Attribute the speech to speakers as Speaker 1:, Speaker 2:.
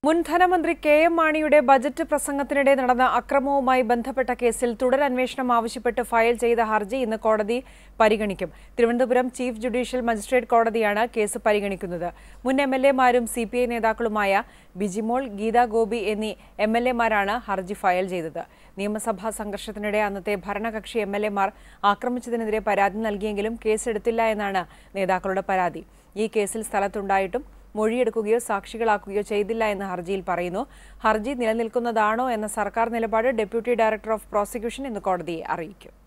Speaker 1: മുൻ ധനമന്ത്രി K M മാണിയുടെ ബജറ്റ് പ്രസംഗത്തിനിടെ നടന്ന അക്രമവുമായി ബന്ധപ്പെട്ട കേസിൽ തുടരന്വേഷണം ആവശ്യപ്പെട്ട് ഫയൽ ചെയ്ത ഹർജി ഇന്ന് കോടതി പരിഗണിക്കും തിരുവനന്തപുരം ചീഫ് ജുഡീഷ്യൽ മജിസ്ട്രേറ്റ് കോടതിയാണ് കേസ് പരിഗണിക്കുന്നത് മുൻ എം എൽ എമാരും സി പി ഐ നേതാക്കളുമായ ബിജിമോൾ ഗീതാ ഗോപി എന്നീ എം എൽ എമാരാണ് ഹർജി ഫയൽ ചെയ്തത് നിയമസഭാ സംഘർഷത്തിനിടെ അന്നത്തെ ഭരണകക്ഷി എം എൽ എമാർ ആക്രമിച്ചതിനെതിരെ പരാതി നൽകിയെങ്കിലും കേസെടുത്തില്ല എന്നാണ് നേതാക്കളുടെ പരാതി ഈ കേസിൽ സ്ഥലത്തുണ്ടായിട്ടും മൊഴിയെടുക്കുകയോ സാക്ഷികളാക്കുകയോ ചെയ്തില്ല എന്ന് ഹർജിയിൽ പറയുന്നു ഹർജി നിലനിൽക്കുന്നതാണോ എന്ന സർക്കാർ നിലപാട് ഡെപ്യൂട്ടി ഡയറക്ടർ ഓഫ് പ്രോസിക്യൂഷൻ ഇന്ന് കോടതിയെ അറിയിക്കും